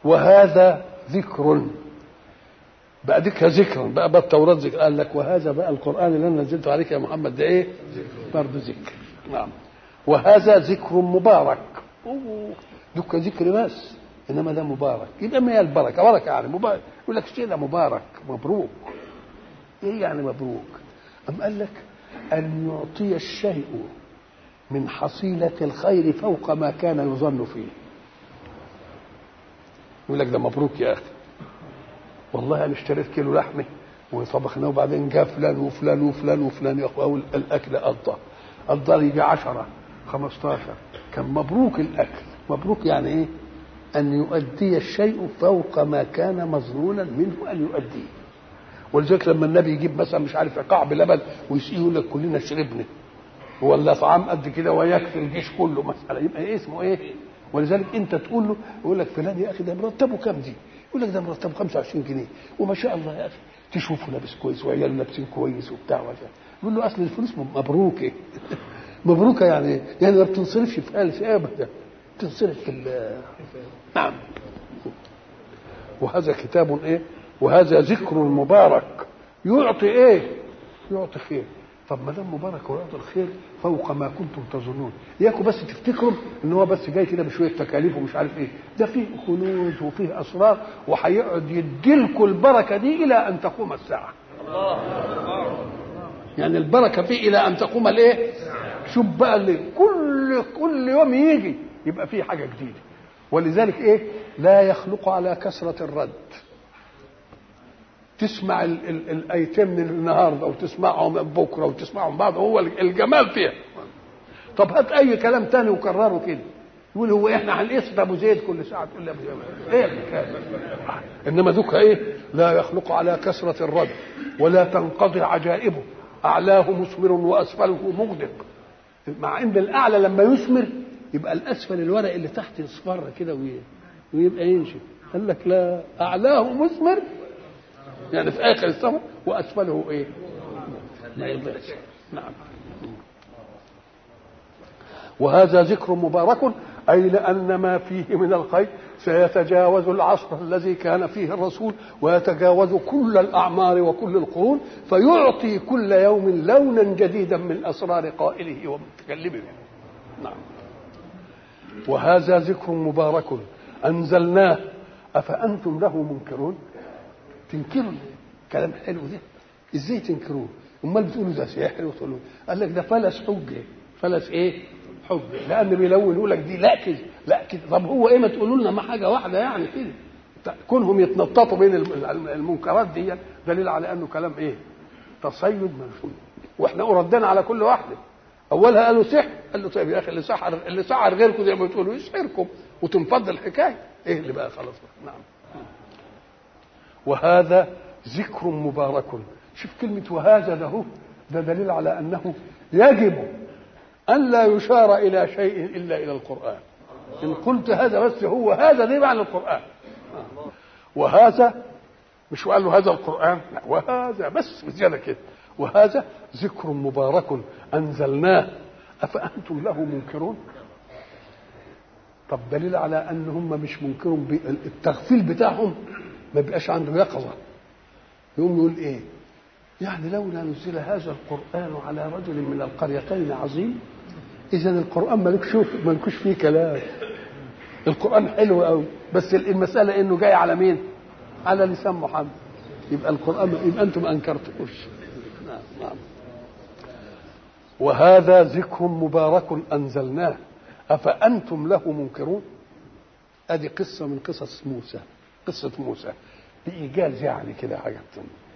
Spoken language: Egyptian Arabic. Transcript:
وهذا ذكر بقى ذكر ذكر بقى بقى التوراة ذكر قال لك وهذا بقى القرآن اللي أنا نزلته عليك يا محمد ده إيه؟ برضه ذكر نعم وهذا ذكر مبارك أوه دك ذكر بس إنما ده مبارك يبقى ما هي البركة بركة يعني مبارك يقول لك الشيء ده مبارك مبروك إيه يعني مبروك؟ أم قال لك أن يعطي الشيء من حصيلة الخير فوق ما كان يظن فيه يقول لك ده مبروك يا أخي والله انا اشتريت كيلو لحمه وطبخناه وبعدين جاء فلان وفلان وفلان وفلان يا اخوه الاكل قضى قضى يجي 10 15 كان مبروك الاكل مبروك يعني ايه؟ ان يؤدي الشيء فوق ما كان مظنونا منه ان يؤديه ولذلك لما النبي يجيب مثلا مش عارف كعب لبن ويسقيه يقول لك كلنا شربنا ولا طعام قد كده ويكفي الجيش كله مساله يبقى إيه اسمه ايه؟ ولذلك انت تقول له يقول لك فلان يا اخي ده مرتبه كام دي؟ يقول لك ده مرتبه 25 جنيه وما شاء الله يا اخي تشوفه لابس كويس وعياله لابسين كويس وبتاع وجه يقول له اصل الفلوس مبروكه مبروكه يعني يعني ما بتنصرفش في الف ابدا بتنصرف في نعم وهذا كتاب ايه وهذا ذكر مبارك يعطي ايه يعطي خير طب ما دام مبارك ويعطي الخير فوق ما كنتم تظنون اياكم بس تفتكروا ان هو بس جاي كده بشويه تكاليف ومش عارف ايه ده فيه كنوز وفيه اسرار وهيقعد يديلكم البركه دي الى ان تقوم الساعه يعني البركه فيه الى ان تقوم الايه شوف بقى اللي كل كل يوم يجي يبقى فيه حاجه جديده ولذلك ايه لا يخلق على كثره الرد تسمع ال ال الايتين من النهارده وتسمعهم بكره وتسمعهم بعض هو الجمال فيها طب هات اي كلام تاني وكرره كده يقول هو احنا هنقيس ابو زيد كل ساعه تقول لي ابو زيد ايه الحكايه انما ذوك ايه لا يخلق على كثره الرد ولا تنقضي عجائبه اعلاه مثمر واسفله مغدق مع ان الاعلى لما يثمر يبقى الاسفل الورق اللي تحت يصفر كده ويبقى ينشف قال لك لا اعلاه مثمر يعني في اخر السمر واسفله ايه ما يضيعش نعم وهذا ذكر مبارك اي لان ما فيه من الخير سيتجاوز العصر الذي كان فيه الرسول ويتجاوز كل الاعمار وكل القرون فيعطي كل يوم لونا جديدا من اسرار قائله ومتكلمه نعم وهذا ذكر مبارك انزلناه افانتم له منكرون تنكروا كلام حلو ده ازاي تنكروه امال بتقولوا ده سحر وتقولوا قال لك ده فلس حجه فلس ايه حجه لان بيلونوا لك دي لا كده لا كده طب هو ايه ما تقولوا لنا ما حاجه واحده يعني كده كونهم يتنططوا بين المنكرات دي دليل على انه كلام ايه تصيد منشود واحنا ردنا على كل واحده اولها قالوا سحر قال له طيب يا اخي اللي سحر اللي سحر غيركم زي ما بتقولوا يسحركم وتنفض الحكايه ايه اللي بقى خلاص بقى. نعم وهذا ذكر مبارك شوف كلمة وهذا له ده دليل على أنه يجب أن لا يشار إلى شيء إلا إلى القرآن إن قلت هذا بس هو هذا دي معنى القرآن وهذا مش قال له هذا القرآن لا وهذا بس بزيادة كده وهذا ذكر مبارك أنزلناه أفأنتم له منكرون طب دليل على أن هم مش منكرون التغفيل بتاعهم ما بيبقاش عنده يقظة يقوم يقول ايه يعني لولا نزل هذا القرآن على رجل من القريتين عظيم إذا القرآن مالكش مالكوش فيه كلام القرآن حلو قوي بس المسألة إنه جاي على مين؟ على لسان محمد يبقى القرآن يبقى أنتم أنكرتوش نعم نعم وهذا ذكر مبارك أنزلناه أفأنتم له منكرون؟ أدي قصة من قصص موسى قصة موسى بإيجاز يعني كده حاجة